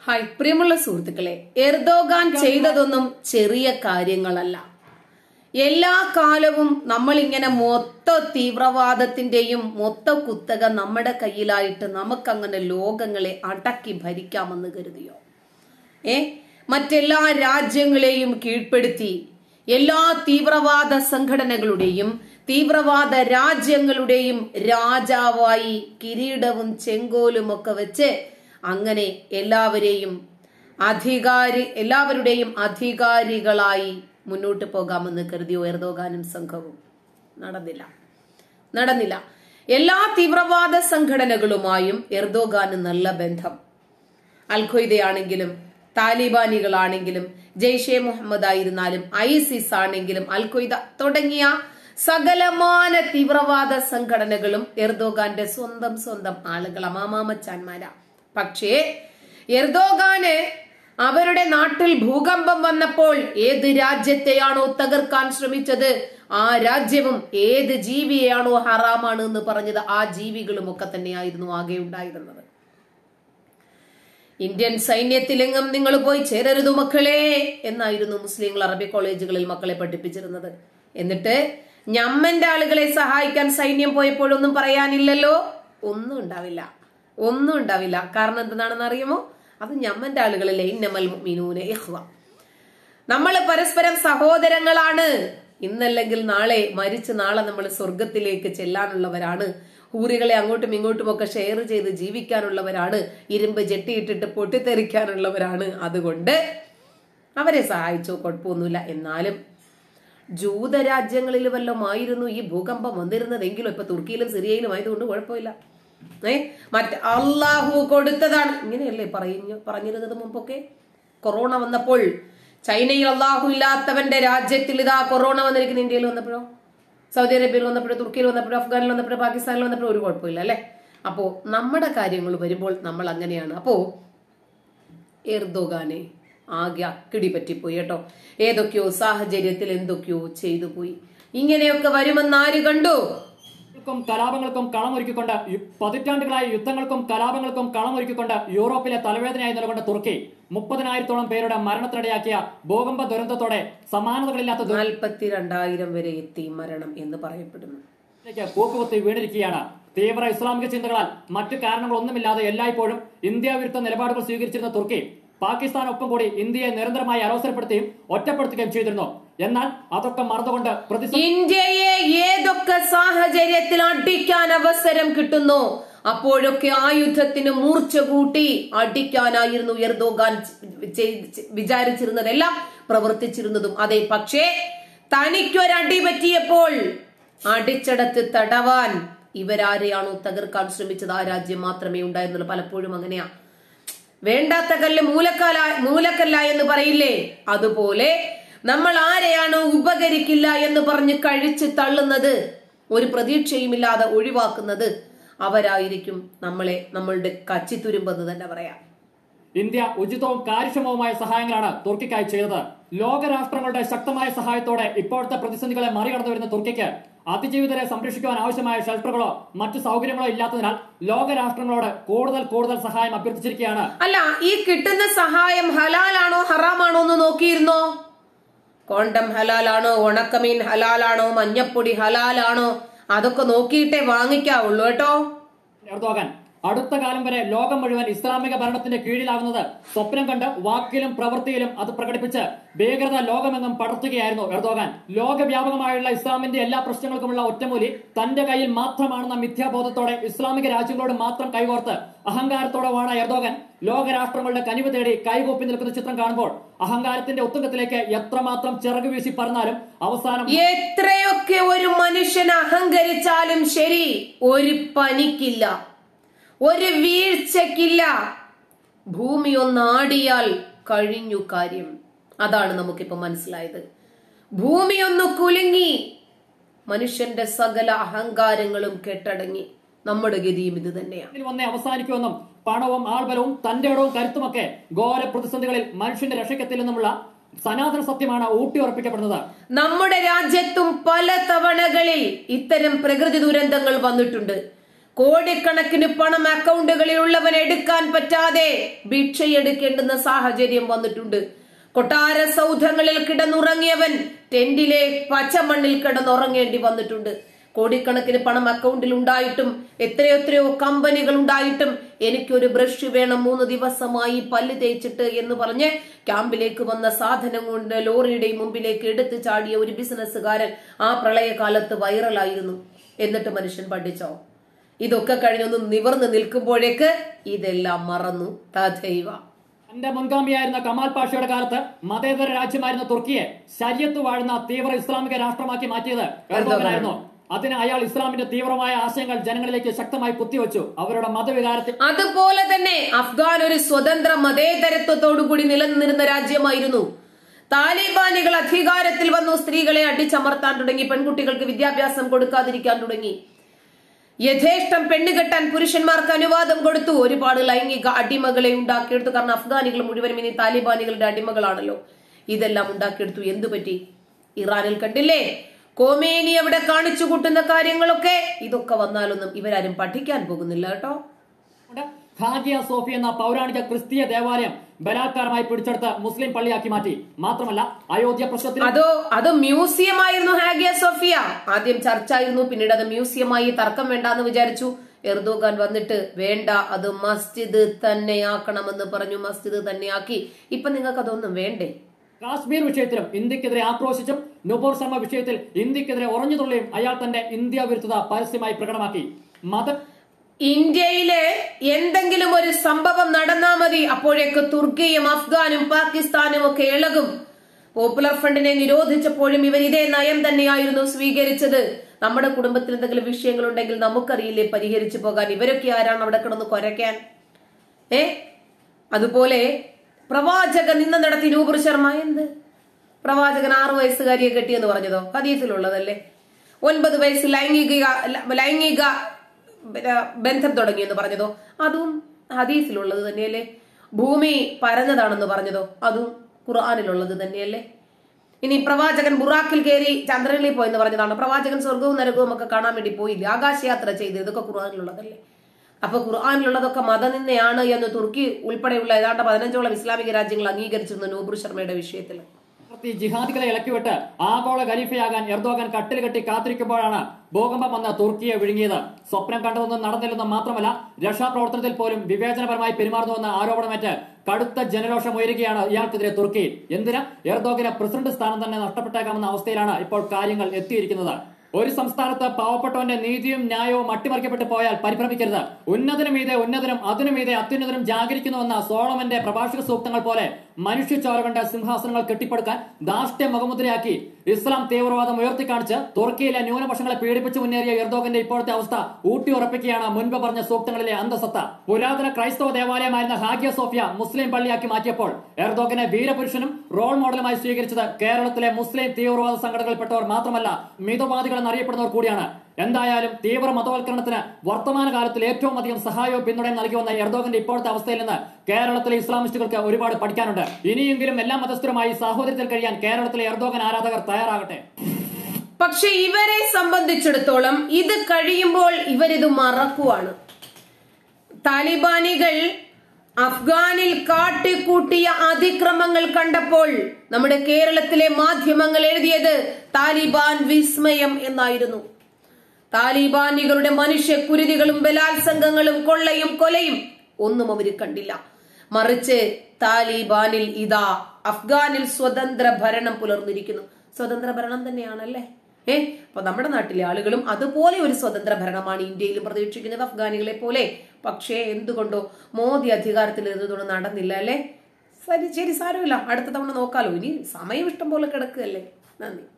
hi പ്രിയമുള്ള സുഹൃത്തുക്കളെ Erdogan ചെയ്തതൊന്നും ചെറിയ കാര്യങ്ങളല്ല എല്ലാ കാലവും നമ്മളിങ്ങനെ മൊത്ത തീവ്രവാദത്തിന്റെയും മൊത്ത കുത്തക നമ്മുടെ കയ്യിലായിട്ട് നമുക്കങ്ങനെ ലോകങ്ങളെ അടക്കി ഭരിക്കാമെന്ന് കരുതിയോ ഏ മറ്റെല്ലാ രാജ്യങ്ങളെയും കീഴ്പ്പെടുത്തി എല്ലാ തീവ്രവാദ സംഘടനകളുടെയും തീവ്രവാദ രാജ്യങ്ങളുടെയും രാജാവായി കിരീടവും ചെങ്കോലും ഒക്കെ വെച്ച് അങ്ങനെ എല്ലാവരെയും അധികാരി എല്ലാവരുടെയും അധികാരികളായി മുന്നോട്ട് പോകാമെന്ന് കരുതിയോ എർദോഗാനും സംഘവും നടന്നില്ല നടന്നില്ല എല്ലാ തീവ്രവാദ സംഘടനകളുമായും എർദോഗാന് നല്ല ബന്ധം അൽഖ്വയ്ദയാണെങ്കിലും താലിബാനികളാണെങ്കിലും ജെയ്ഷെ മുഹമ്മദ് ആയിരുന്നാലും ഐസിസ് ആണെങ്കിലും അൽഖ്വയ്ദ തുടങ്ങിയ സകലമാന തീവ്രവാദ സംഘടനകളും എർദോഗാന്റെ സ്വന്തം സ്വന്തം ആളുകൾ അമാമാമച്ചാന്മാരാ പക്ഷേ എർദോഗാന് അവരുടെ നാട്ടിൽ ഭൂകമ്പം വന്നപ്പോൾ ഏത് രാജ്യത്തെയാണോ തകർക്കാൻ ശ്രമിച്ചത് ആ രാജ്യവും ഏത് ജീവിയെയാണോ ഹറാമാണ് എന്ന് പറഞ്ഞത് ആ ജീവികളും ഒക്കെ തന്നെയായിരുന്നു ആകെ ഉണ്ടായിരുന്നത് ഇന്ത്യൻ സൈന്യത്തിലെങ്ങും നിങ്ങൾ പോയി ചേരരുത് മക്കളെ എന്നായിരുന്നു മുസ്ലിങ്ങൾ അറബി കോളേജുകളിൽ മക്കളെ പഠിപ്പിച്ചിരുന്നത് എന്നിട്ട് ഞമ്മന്റെ ആളുകളെ സഹായിക്കാൻ സൈന്യം പോയപ്പോഴൊന്നും പറയാനില്ലല്ലോ ഒന്നും ഉണ്ടാവില്ല ഒന്നും ഉണ്ടാവില്ല കാരണം എന്തെന്നാണെന്ന് അറിയുമോ അത് ഞമ്മന്റെ ആളുകളല്ലേ ഇന്നമൽ മിനൂന ഇഹ്വ നമ്മൾ പരസ്പരം സഹോദരങ്ങളാണ് ഇന്നല്ലെങ്കിൽ നാളെ മരിച്ച് നാളെ നമ്മൾ സ്വർഗത്തിലേക്ക് ചെല്ലാനുള്ളവരാണ് ഊരുകളെ അങ്ങോട്ടും ഇങ്ങോട്ടും ഒക്കെ ഷെയർ ചെയ്ത് ജീവിക്കാനുള്ളവരാണ് ഇരുമ്പ് ജെട്ടിയിട്ടിട്ട് പൊട്ടിത്തെറിക്കാനുള്ളവരാണ് അതുകൊണ്ട് അവരെ സഹായിച്ചോ കുഴപ്പമൊന്നുമില്ല എന്നാലും ജൂതരാജ്യങ്ങളിൽ വല്ലതുമായിരുന്നു ഈ ഭൂകമ്പം വന്നിരുന്നതെങ്കിലും ഇപ്പൊ തുർക്കിയിലും സിറിയയിലും ആയതുകൊണ്ട് കുഴപ്പമില്ല ഏ മറ്റ് അള്ളാഹു കൊടുത്തതാണ് ഇങ്ങനെയല്ലേ പറഞ്ഞു പറഞ്ഞിരുന്നത് മുമ്പൊക്കെ കൊറോണ വന്നപ്പോൾ ചൈനയിൽ അള്ളാഹു ഇല്ലാത്തവന്റെ രാജ്യത്തിൽ ഇതാ കൊറോണ വന്നിരിക്കുന്ന ഇന്ത്യയിൽ വന്നപ്പോഴോ സൗദി അറേബ്യയിൽ വന്നപ്പോഴോ തുർക്കിയിൽ വന്നപ്പോഴോ അഫ്ഗാനിൽ വന്നപ്പോഴോ പാകിസ്ഥാനിൽ വന്നപ്പോഴോ ഒരു കുഴപ്പമില്ല അല്ലെ അപ്പോ നമ്മുടെ കാര്യങ്ങൾ വരുമ്പോൾ നമ്മൾ അങ്ങനെയാണ് അപ്പോ എർദോഗാനെ ആകെ അക്കിടി പറ്റിപ്പോയി കേട്ടോ ഏതൊക്കെയോ സാഹചര്യത്തിൽ എന്തൊക്കെയോ ചെയ്തു പോയി ഇങ്ങനെയൊക്കെ വരുമെന്ന് ആര് കണ്ടു ക്കും കലാപങ്ങൾക്കും കളമൊരുക്കിക്കൊണ്ട് യു- പതിറ്റാണ്ടുകളായി യുദ്ധങ്ങൾക്കും കലാപങ്ങൾക്കും കളമൊരുക്കിക്കൊണ്ട് യൂറോപ്പിലെ തലവേദനയായി നിലകൊണ്ട തുർക്കി മുപ്പതിനായിരത്തോളം പേരുടെ മരണത്തിനിടയാക്കിയ ഭൂകമ്പ ദുരന്തത്തോടെ സമാനതകളില്ലാത്ത നാൽപ്പത്തിരണ്ടായിരം വരെ എത്തി മരണം എന്ന് പറയപ്പെടുന്നു ദുരന്തത്തിലേക്ക് പൂക്കുകുത്തി വീണിരിക്കുകയാണ് തീവ്ര ഇസ്ലാമിക ചിന്തകളാൽ മറ്റു കാരണങ്ങളൊന്നുമില്ലാതെ എല്ലായ്പ്പോഴും ഇന്ത്യ വിരുദ്ധ നിലപാടുകൾ സ്വീകരിച്ചിരുന്ന തുർക്കി പാകിസ്ഥാനൊപ്പം കൂടി ഇന്ത്യയെ നിരന്തരമായി അലോസരപ്പെടുത്തുകയും ഒറ്റപ്പെടുത്തുകയും ചെയ്തിരുന്നു എന്നാൽ അതൊക്കെ മറന്നുകൊണ്ട് പ്രതിസന്ധി ഇന്ത്യയെ ഏതൊക്കെ സാഹചര്യത്തിൽ അടിക്കാൻ അവസരം കിട്ടുന്നു അപ്പോഴൊക്കെ ആയുധത്തിന് മൂർച്ച കൂട്ടി അടിക്കാനായിരുന്നു എർദോഗാൻ ചെയ്- വിചാരിച്ചിരുന്നതെല്ലാം പ്രവർത്തിച്ചിരുന്നതും അതെ പക്ഷേ തനിക്കൊരടി പറ്റിയപ്പോൾ അടിച്ചടത്ത് തടവാൻ ഇവരാരെയാണോ തകർക്കാൻ ശ്രമിച്ചത് ആ രാജ്യം മാത്രമേ ഉണ്ടായിരുന്നുള്ളൂ പലപ്പോഴും അങ്ങനെയാ വേണ്ടാത്ത കല്ല് മൂലക്കല മൂലക്കല്ല എന്ന് പറയില്ലേ അതുപോലെ നമ്മൾ ആരെയാണോ ഉപകരിക്കില്ല എന്ന് പറഞ്ഞ് കഴിച്ച് തള്ളുന്നത് ഒരു പ്രതീക്ഷയുമില്ലാതെ ഒഴിവാക്കുന്നത് അവരായിരിക്കും നമ്മളെ നമ്മളുടെ കച്ചിത്തുരുമ്പെന്ന് തന്നെ പറയാം ഇന്ത്യ ഉചിതവും കാര്യക്ഷമവുമായ സഹായങ്ങളാണ് തുർക്കിക്കായി ചെയ്തത് ലോകരാഷ്ട്രങ്ങളുടെ ശക്തമായ സഹായത്തോടെ ഇപ്പോഴത്തെ പ്രതിസന്ധികളെ മറികടന്നു വരുന്ന തുർക്കിക്ക് അതിജീവിതരെ സംരക്ഷിക്കുവാൻ ആവശ്യമായ ഷെൽട്ടറുകളോ മറ്റു സൗകര്യങ്ങളോ ഇല്ലാത്തതിനാൽ ലോകരാഷ്ട്രങ്ങളോട് കൂടുതൽ കൂടുതൽ സഹായം അഭ്യർത്ഥിച്ചിരിക്കുകയാണ് അല്ല ഈ കിട്ടുന്ന സഹായം ഹലാലാണോ ഹറാമാണോ എന്ന് നോക്കിയിരുന്നോ കോണ്ടം ഹലാലാണോ ഉണക്കമീൻ ഹലാലാണോ മഞ്ഞപ്പൊടി ഹലാലാണോ അതൊക്കെ നോക്കിയിട്ടേ വാങ്ങിക്കാവുള്ളൂ കേട്ടോ എർദോഗൻ അടുത്ത കാലം വരെ ലോകം മുഴുവൻ ഇസ്ലാമിക ഭരണത്തിന്റെ കീഴിലാകുന്നത് സ്വപ്നം കണ്ട് വാക്കിലും പ്രവൃത്തിയിലും അത് പ്രകടിപ്പിച്ച് ഭീകരത ലോകമെങ്ങും പടർത്തുകയായിരുന്നു എർദോഗാൻ ലോകവ്യാപകമായുള്ള ഇസ്ലാമിന്റെ എല്ലാ പ്രശ്നങ്ങൾക്കുമുള്ള ഒറ്റമൂലി തന്റെ കയ്യിൽ മാത്രമാണെന്ന മിഥ്യാബോധത്തോടെ ഇസ്ലാമിക രാജ്യങ്ങളോട് മാത്രം കൈകോർത്ത് അഹങ്കാരത്തോടെ വാണ എർദോഗൻ ലോകരാഷ്ട്രങ്ങളുടെ കനിവ് തേടി കൈകൂപ്പി നിൽക്കുന്ന ചിത്രം കാണുമ്പോൾ അഹങ്കാരത്തിന്റെ ഒത്തുങ്കത്തിലേക്ക് എത്രമാത്രം ചിറകു വീശി പറഞ്ഞാലും അവസാനം എത്രയൊക്കെ ഒരു മനുഷ്യൻ അഹങ്കരിച്ചാലും ശരി ഒരു പനിക്കില്ല ഒരു വീഴ്ചക്കില്ല ഭൂമി ഒന്നാടിയാൽ കഴിഞ്ഞു കാര്യം അതാണ് നമുക്കിപ്പോ മനസ്സിലായത് ഭൂമി ഒന്ന് കുലുങ്ങി മനുഷ്യന്റെ സകല അഹങ്കാരങ്ങളും കെട്ടടങ്ങി നമ്മുടെ ഗതിയും ഇത് തന്നെയാണ് ഇതിൽ വന്നേ അവസാനിക്കുമെന്നും പണവും ആൾബലവും തന്റെ ഇടവും കരുത്തുമൊക്കെ ഘോര പ്രതിസന്ധികളിൽ മനുഷ്യന്റെ രക്ഷയ്ക്കെത്തില്ലെന്നുമുള്ള സനാതന സത്യമാണ് ഊട്ടിയുറപ്പിക്കപ്പെടുന്നത് നമ്മുടെ രാജ്യത്തും പല തവണകളിൽ ഇത്തരം പ്രകൃതി ദുരന്തങ്ങൾ വന്നിട്ടുണ്ട് കോടിക്കണക്കിന് പണം അക്കൗണ്ടുകളിൽ ഉള്ളവൻ എടുക്കാൻ പറ്റാതെ ഭിക്ഷയെടുക്കേണ്ടുന്ന സാഹചര്യം വന്നിട്ടുണ്ട് കൊട്ടാര സൗധങ്ങളിൽ കിടന്നുറങ്ങിയവൻ ടെന്റിലെ പച്ചമണ്ണിൽ കിടന്നുറങ്ങേണ്ടി വന്നിട്ടുണ്ട് കോടിക്കണക്കിന് പണം അക്കൗണ്ടിൽ ഉണ്ടായിട്ടും എത്രയോ എത്രയോ കമ്പനികൾ ഉണ്ടായിട്ടും എനിക്കൊരു ബ്രഷ് വേണം മൂന്ന് ദിവസമായി പല്ല് തേച്ചിട്ട് എന്ന് പറഞ്ഞ് ക്യാമ്പിലേക്ക് വന്ന സാധനം കൊണ്ട് ലോറിയുടെ മുമ്പിലേക്ക് എടുത്തു ചാടിയ ഒരു ബിസിനസ്സുകാരൻ ആ പ്രളയകാലത്ത് വൈറലായിരുന്നു എന്നിട്ട് മനുഷ്യൻ പഠിച്ചോ ഇതൊക്കെ കഴിഞ്ഞൊന്ന് നിവർന്ന് നിൽക്കുമ്പോഴേക്ക് ഇതെല്ലാം മറന്നു തഥൈവ തന്റെ മുൻഗാമിയായിരുന്ന കമാൽ പാഷയുടെ കാലത്ത് മതേതര രാജ്യമായിരുന്ന തുർക്കിയെ ശരീരത്ത് വാഴുന്ന തീവ്ര ഇസ്ലാമിക രാഷ്ട്രമാക്കി മാറ്റിയത് എർദോഗനായിരുന്നു അതിന് അയാൾ ഇസ്ലാമിന്റെ തീവ്രമായ ആശയങ്ങൾ ജനങ്ങളിലേക്ക് ശക്തമായി കുത്തിവെച്ചു അവരുടെ മതവികാരത്തെ അതുപോലെ തന്നെ അഫ്ഗാൻ ഒരു സ്വതന്ത്ര മതേതരത്വത്തോടുകൂടി നിലനിന്നിരുന്ന രാജ്യമായിരുന്നു താലിബാനികൾ അധികാരത്തിൽ വന്നു സ്ത്രീകളെ അടിച്ചമർത്താൻ തുടങ്ങി പെൺകുട്ടികൾക്ക് വിദ്യാഭ്യാസം കൊടുക്കാതിരിക്കാൻ തുടങ്ങി യഥേഷ്ടം പെണ്ണുകെട്ടാൻ പുരുഷന്മാർക്ക് അനുവാദം കൊടുത്തു ഒരുപാട് ലൈംഗിക അടിമകളെ ഉണ്ടാക്കിയെടുത്തു കാരണം അഫ്ഗാനികൾ മുഴുവനും ഇനി താലിബാനികളുടെ അടിമകളാണല്ലോ ഇതെല്ലാം ഉണ്ടാക്കിയെടുത്തു എന്തു പറ്റി ഇറാനിൽ കണ്ടില്ലേ കോമേനി അവിടെ കാണിച്ചു കൂട്ടുന്ന കാര്യങ്ങളൊക്കെ ഇതൊക്കെ വന്നാലൊന്നും ഇവരാരും പഠിക്കാൻ പോകുന്നില്ല കേട്ടോ ഖാഗിയ സോഫി എന്ന പൗരാണിക ക്രിസ്തീയ ദേവാലയം ബലാത്കാരമായി പിടിച്ചെടുത്ത് മുസ്ലിം പള്ളിയാക്കി മാറ്റി മാത്രമല്ല അയോധ്യ പ്രശ്നത്തിൽ അതോ അത് മ്യൂസിയം ആയിരുന്നു ഹാഗിയ സോഫിയ ആദ്യം ചർച്ച ആയിരുന്നു പിന്നീട് അത് മ്യൂസിയമായി തർക്കം വേണ്ടാന്ന് വിചാരിച്ചു എർദോഗാൻ വന്നിട്ട് വേണ്ട അത് മസ്ജിദ് തന്നെയാക്കണമെന്ന് പറഞ്ഞു മസ്ജിദ് തന്നെയാക്കി ഇപ്പൊ നിങ്ങൾക്ക് അതൊന്നും വേണ്ടേ കാശ്മീർ വിഷയത്തിലും ഇന്ത്യക്കെതിരെ ആക്രോശിച്ചും നുപൂർ ശർമ്മ വിഷയത്തിൽ ഇന്ത്യക്കെതിരെ ഉറഞ്ഞുതുള്ളിയും അയാൾ തന്റെ ഇന്ത്യ വിരുദ്ധത പരസ്യമായി പ്രകടമാക്കി മത ഇന്ത്യയില് എന്തെങ്കിലും ഒരു സംഭവം നടന്നാ മതി അപ്പോഴേക്ക് തുർക്കിയും അഫ്ഗാനും പാകിസ്ഥാനും ഒക്കെ ഇളകും പോപ്പുലർ ഫ്രണ്ടിനെ നിരോധിച്ചപ്പോഴും ഇവർ ഇതേ നയം തന്നെയായിരുന്നു സ്വീകരിച്ചത് നമ്മുടെ കുടുംബത്തിൽ എന്തെങ്കിലും വിഷയങ്ങൾ ഉണ്ടെങ്കിൽ നമുക്കറിയില്ലേ പരിഹരിച്ചു പോകാൻ ഇവരൊക്കെ ആരാണ് അവിടെ കിടന്ന് കൊരയ്ക്കാൻ ഏ അതുപോലെ പ്രവാചക നിന്ന നടത്തി നൂപുർ ശർമ്മ എന്ത് പ്രവാചകൻ ആറു വയസ്സുകാരിയെ കെട്ടിയെന്ന് പറഞ്ഞതോ ഹദീസിലുള്ളതല്ലേ ഒൻപത് വയസ്സ് ലൈംഗിക ലൈംഗിക പിന്നെ ബന്ധം തുടങ്ങിയെന്ന് പറഞ്ഞതോ അതും ഹദീസിലുള്ളത് തന്നെയല്ലേ ഭൂമി പരന്നതാണെന്ന് പറഞ്ഞതോ അതും ഖുർആാനിലുള്ളത് തന്നെയല്ലേ ഇനി പ്രവാചകൻ ബുറാക്കിൽ കയറി ചന്ദ്രനിൽ പോയെന്ന് പറഞ്ഞതാണ് പ്രവാചകൻ സ്വർഗവും നരകവും ഒക്കെ കാണാൻ വേണ്ടി പോയില്ല ആകാശയാത്ര ചെയ്ത് ഇതൊക്കെ ഖുർആാനിലുള്ളതല്ലേ അപ്പൊ ഖുർആാനിലുള്ളതൊക്കെ മതനിന്ദയാണ് എന്ന് തുർക്കി ഉൾപ്പെടെയുള്ള ഏതാണ്ട് പതിനഞ്ചോളം ഇസ്ലാമിക രാജ്യങ്ങൾ അംഗീകരിച്ചിരുന്നു നൂബുർ ശർമ്മയുടെ വിഷയത്തിൽ ഈ ജിഹാദികളെ ഇളക്കിവിട്ട് ആഗോള ഖലീഫയാകാൻ എർദോഗൻ കട്ടിൽ കെട്ടി കാത്തിരിക്കുമ്പോഴാണ് ഭൂകമ്പം വന്ന് തുർക്കിയെ വിഴുങ്ങിയത് സ്വപ്നം കണ്ടതൊന്നും നടന്നില്ലെന്ന് മാത്രമല്ല രക്ഷാപ്രവർത്തനത്തിൽ പോലും വിവേചനപരമായി പെരുമാറുന്നുവെന്ന ആരോപണമേറ്റ് കടുത്ത ജനരോഷം ഉയരുകയാണ് ഇയാൾക്കെതിരെ തുർക്കി എന്തിന് എർദോഗന് പ്രസിഡന്റ് സ്ഥാനം തന്നെ നഷ്ടപ്പെട്ടേക്കാമെന്ന അവസ്ഥയിലാണ് ഇപ്പോൾ കാര്യങ്ങൾ എത്തിയിരിക്കുന്നത് ഒരു സംസ്ഥാനത്ത് പാവപ്പെട്ടവന്റെ നീതിയും ന്യായവും അട്ടിമറിക്കപ്പെട്ടു പോയാൽ പരിഭ്രമിക്കരുത് ഉന്നതനും മീതെ ഉന്നതനും അതിനു മീതെ അത്യുന്നതനും ജാഗരിക്കുന്നുവെന്ന സോളമന്റെ പ്രഭാഷക സൂക്തങ്ങൾ പോലെ മനുഷ്യച്ചോര കൊണ്ട് സിംഹാസനങ്ങൾ കെട്ടിപ്പടുക്കാൻ ദാഷ്ട്യ മുഖമുദ്രയാക്കി ഇസ്ലാം തീവ്രവാദം ഉയർത്തിക്കാണിച്ച് തുർക്കിയിലെ ന്യൂനപക്ഷങ്ങളെ പീഡിപ്പിച്ചു മുന്നേറിയ എർദോഗന്റെ ഇപ്പോഴത്തെ അവസ്ഥ ഊട്ടിയുറപ്പിക്കുകയാണ് മുൻപ് പറഞ്ഞ സൂക്തങ്ങളിലെ അന്തസത്ത പുരാതന ക്രൈസ്തവ ദേവാലയമായിരുന്ന ഹാഗിയ സോഫിയ മുസ്ലിം പള്ളിയാക്കി മാറ്റിയപ്പോൾ എർദോഗനെ വീരപുരുഷനും റോൾ മോഡലുമായി സ്വീകരിച്ചത് കേരളത്തിലെ മുസ്ലിം തീവ്രവാദ സംഘടനകളിൽപ്പെട്ടവർ മാത്രമല്ല മിതവാദികൾ എന്നറിയപ്പെടുന്നവർ കൂടിയാണ് എന്തായാലും തീവ്ര മതവൽക്കരണത്തിന് വർത്തമാനകാലത്തിൽ ഏറ്റവും അധികം സഹായവും പിന്തുണയും നൽകി വന്ന എർദോഗന്റെ ഇപ്പോഴത്തെ അവസ്ഥയിൽ നിന്ന് കേരളത്തിലെ ഇസ്ലാമിസ്റ്റുകൾക്ക് ഒരുപാട് പഠിക്കാനുണ്ട് ഇനിയെങ്കിലും എല്ലാ മതസ്ഥരുമായി സാഹോദര്യത്തിൽ കഴിയാൻ കേരളത്തിലെ എർദോഗൻ ആരാധകർ തയ്യാറാകട്ടെ പക്ഷെ ഇവരെ സംബന്ധിച്ചിടത്തോളം ഇത് കഴിയുമ്പോൾ ഇവരിത് മറക്കുവാണ് താലിബാനികൾ അഫ്ഗാനിൽ കാട്ടിക്കൂട്ടിയ അതിക്രമങ്ങൾ കണ്ടപ്പോൾ നമ്മുടെ കേരളത്തിലെ മാധ്യമങ്ങൾ എഴുതിയത് താലിബാൻ വിസ്മയം എന്നായിരുന്നു താലിബാനികളുടെ മനുഷ്യക്കുരുതികളും ബലാത്സംഗങ്ങളും കൊള്ളയും കൊലയും ഒന്നും അവർ കണ്ടില്ല മറിച്ച് താലിബാനിൽ ഇതാ അഫ്ഗാനിൽ സ്വതന്ത്ര ഭരണം പുലർന്നിരിക്കുന്നു സ്വതന്ത്ര ഭരണം തന്നെയാണല്ലേ ഏ അപ്പൊ നമ്മുടെ നാട്ടിലെ ആളുകളും അതുപോലെ ഒരു സ്വതന്ത്ര ഭരണമാണ് ഇന്ത്യയിലും പ്രതീക്ഷിക്കുന്നത് അഫ്ഗാനികളെ പോലെ പക്ഷേ എന്തുകൊണ്ടോ മോദി അധികാരത്തിൽ ഇരുന്നതുകൊണ്ട് നടന്നില്ല അല്ലേ ശരി ശരി സാരമില്ല അടുത്ത തവണ നോക്കാലോ ഇനി സമയം ഇഷ്ടം പോലെ കിടക്കുകയല്ലേ നന്ദി